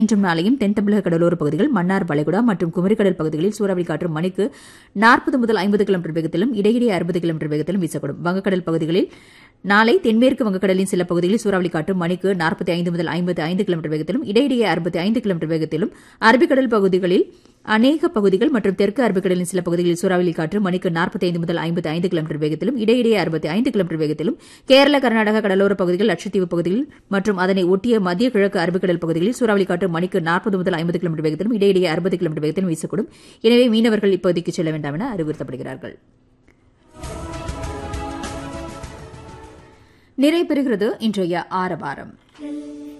இன்றும் நாளையும் தென் தமிழக கடலோர பகுதிகள் மன்னார் வளைகுடா மற்றும் குமரிக்கடல் பகுதிகளில் சூறாவளி காற்று மணிக்கு நாற்பது முதல் ஐம்பது கிலோமீட்டர் வேகத்திலும் இடையிடையே அறுபது கிலோமீட்டர் வேகத்திலும் வீசக்கூடும் வங்கக்கடல் பகுதிகளில் நாளை தென்மேற்கு வங்கக்கடலின் சில பகுதிகளில் சூறாவளி காற்று மணிக்கு நாற்பத்தி ஐந்து முதல் ஐம்பத்தி ஐந்து கிலோமீட்டர் வேகத்திலும் இடையிடையே அறுபத்தி ஐந்து கிலோமீட்டர் வேகத்திலும் அரபிக்கடல் பகுதிகளில் அநேக பகுதிகள் மற்றும் தெற்கு அரபிக்கடலின் சில பகுதிகளில் சூறாவளி காற்று மணிக்கு நாற்பத்தி ஐந்து முதல் ஐம்பத்தி ஐந்து கிலோமீட்டர் வேகத்திலும் இடையிடையே அறுபத்தி ஐந்து கிலோமீட்டர் வேகத்திலும் கேரள கர்நாடக கடலோர பகுதிகள் லட்சத்தீவு பகுதிகள் மற்றும் அதனை ஒட்டிய மத்திய கிழக்கு அரபிக்கடல் பகுதிகளில் சூறாவளி காற்று மணிக்கு நாற்பது முதல் ஐம்பது கிலோமீட்டர் வேகத்திலும் இடையிடையே அறுபது கிலோமீட்டர் வேகத்திலும் வீசக்கூடும் எனவே மீனவர்கள் இப்பகுதிக்கு செல்ல வேண்டாம் என அறிவுறுத்தப்படுகிறார்கள் நிறைவு பெறுகிறது இன்றைய ஆரவாரம்